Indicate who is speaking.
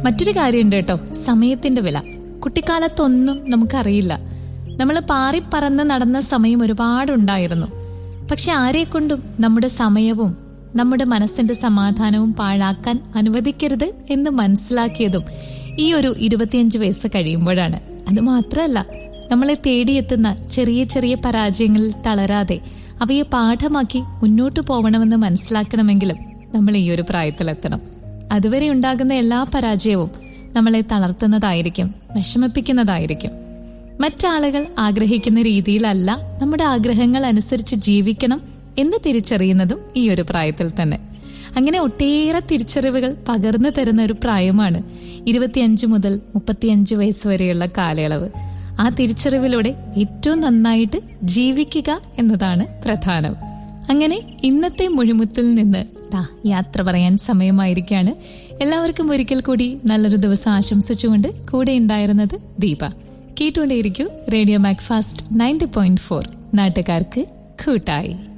Speaker 1: മറ്റൊരു കാര്യമുണ്ട് കേട്ടോ സമയത്തിന്റെ വില കുട്ടിക്കാലത്തൊന്നും നമുക്കറിയില്ല നമ്മൾ പാറിപ്പറന്ന് നടന്ന സമയം ഒരുപാടുണ്ടായിരുന്നു പക്ഷെ ആരെക്കൊണ്ടും നമ്മുടെ സമയവും നമ്മുടെ മനസ്സിന്റെ സമാധാനവും പാഴാക്കാൻ അനുവദിക്കരുത് എന്ന് മനസ്സിലാക്കിയതും ഈ ഒരു ഇരുപത്തിയഞ്ച് വയസ്സ് കഴിയുമ്പോഴാണ് അത് മാത്രമല്ല നമ്മളെ തേടിയെത്തുന്ന ചെറിയ ചെറിയ പരാജയങ്ങളിൽ തളരാതെ അവയെ പാഠമാക്കി മുന്നോട്ടു പോകണമെന്ന് മനസ്സിലാക്കണമെങ്കിലും നമ്മൾ ഈ ഒരു പ്രായത്തിലെത്തണം അതുവരെ ഉണ്ടാകുന്ന എല്ലാ പരാജയവും നമ്മളെ തളർത്തുന്നതായിരിക്കും വിഷമിപ്പിക്കുന്നതായിരിക്കും മറ്റാളുകൾ ആഗ്രഹിക്കുന്ന രീതിയിലല്ല നമ്മുടെ ആഗ്രഹങ്ങൾ അനുസരിച്ച് ജീവിക്കണം എന്ന് തിരിച്ചറിയുന്നതും ഈ ഒരു പ്രായത്തിൽ തന്നെ അങ്ങനെ ഒട്ടേറെ തിരിച്ചറിവുകൾ പകർന്നു തരുന്ന ഒരു പ്രായമാണ് ഇരുപത്തിയഞ്ച് മുതൽ മുപ്പത്തിയഞ്ച് വയസ്സ് വരെയുള്ള കാലയളവ് ആ തിരിച്ചറിവിലൂടെ ഏറ്റവും നന്നായിട്ട് ജീവിക്കുക എന്നതാണ് പ്രധാനം അങ്ങനെ ഇന്നത്തെ മുഴുമുത്തിൽ നിന്ന് ദാ യാത്ര പറയാൻ സമയമായിരിക്കാണ് എല്ലാവർക്കും ഒരിക്കൽ കൂടി നല്ലൊരു ദിവസം ആശംസിച്ചുകൊണ്ട് കൂടെ ഉണ്ടായിരുന്നത് ദീപ കേട്ടുകൊണ്ടേയിരിക്കൂ radio Macfast ninety point four നാട്ടുകാർക്ക് കൂട്ടായി